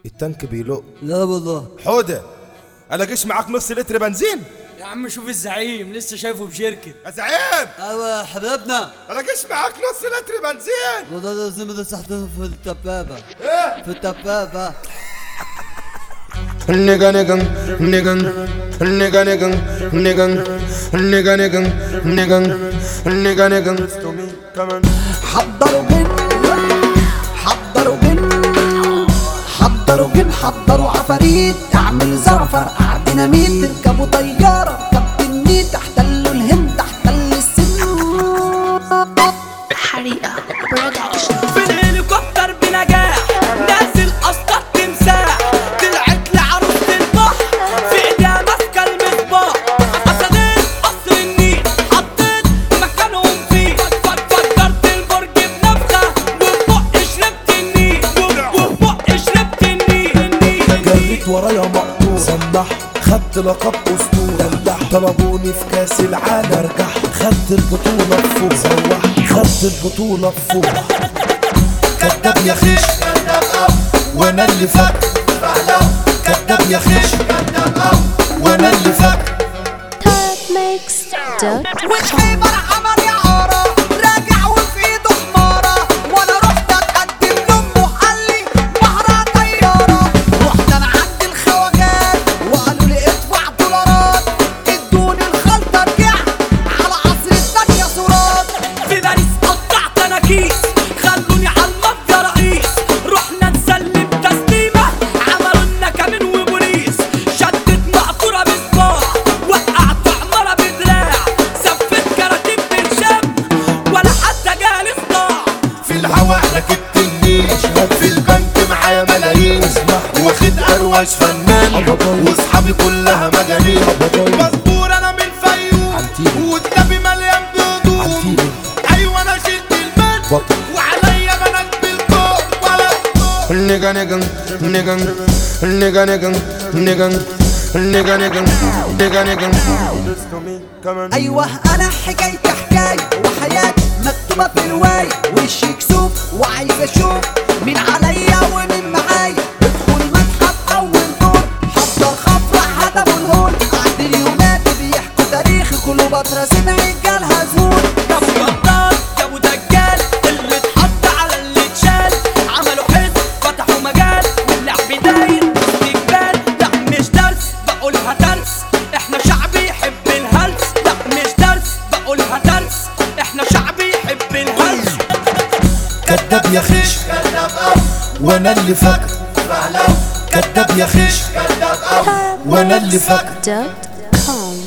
التانك بيلق لا والله حودة الاقيش معاك نص لتر بنزين يا عم شوف الزعيم لسه شايفه بشركة يا زعيم ايوه يا حبيبنا الاقيش معاك نص لتر بنزين والله لازم ده سحته في الدبابة ايه في الدبابة nigga nigga nigga nigga nigga nigga nigga nigga nigga nigga nigga to me come on حضروا جن حضروا جن حضروا جن حضروا عفاريت اعمل زعفر ديناميت تركبوا طيارة كابتن نيت احتلوا الهند احتل السن حريقة برودكشن في الهليكوبتر بنجاح نازل اسقط تمساح طلعت لعروسة البحر في ايديها ماسكة المصباح اسدين قصر النيل حطيت مكانهم فيه فكرت البرج بنفخة وبقي شربت النيل وبقي شربت النيل جريت ورايا مقطوع سمح خدت لقب اسطورة دلع طلبوني في كاس العالم ارجع خدت البطولة فوق سوح خدت البطولة فوق كداب يا خيش كداب أو وانا اللي فاكر كداب يا خيش كداب أو وانا اللي فاكر Top Mix dot والخيبر عمل يعارة راجع وفي ايده حمارة وانا رحت اتقدم لامه قال لي مهرة طيارة رحت انا عند الخواجات وقالوا لي ادفع دولارات ادوني الخلطة رجع على عصر الثانية صورات في باريس قطعت انا كيس خلوني على المافيا رئيس رحنا نسلم تسليمه عملوا لنا كمين وبوليس شدت مقطوره بصباع وقعت عماره بدراع سفت كراتيب برشام ولا حتى جالي صداع في الهوا ركبت النيش في البنك معايا ملايين واخد اروش فنان واصحابي كلها مجانين مصبور انا من الفيوم والنبي مليان بهدوم ايوه انا شلت المد وعليا بنات بالكوم ولا nigga nigga nigga nigga nigga nigga nigga nigga nigga nigga come on ايوه انا حكايتي حكايه وحياتي مكتوبه في روايه وشي كسوف وعايز اشوف مين عليا ومين معايا ادخل متحف اول دور حضر خفرع هدف الهول عند اليومات بيحكوا تاريخي كله بطرة سمع رجالها زهور جابوا جدار جابوا دجال اللي اتحط على اللي اتشال عملوا حزب فتحوا مجال واللعب داير استقبال لا مش درس بقولها درس احنا شعب يحب الهلس لا مش درس بقولها درس احنا شعب يحب الهلس كداب يا خيش كداب أو وانا اللي فاكر كداب يا خيش كداب أو وانا اللي فاكر dot com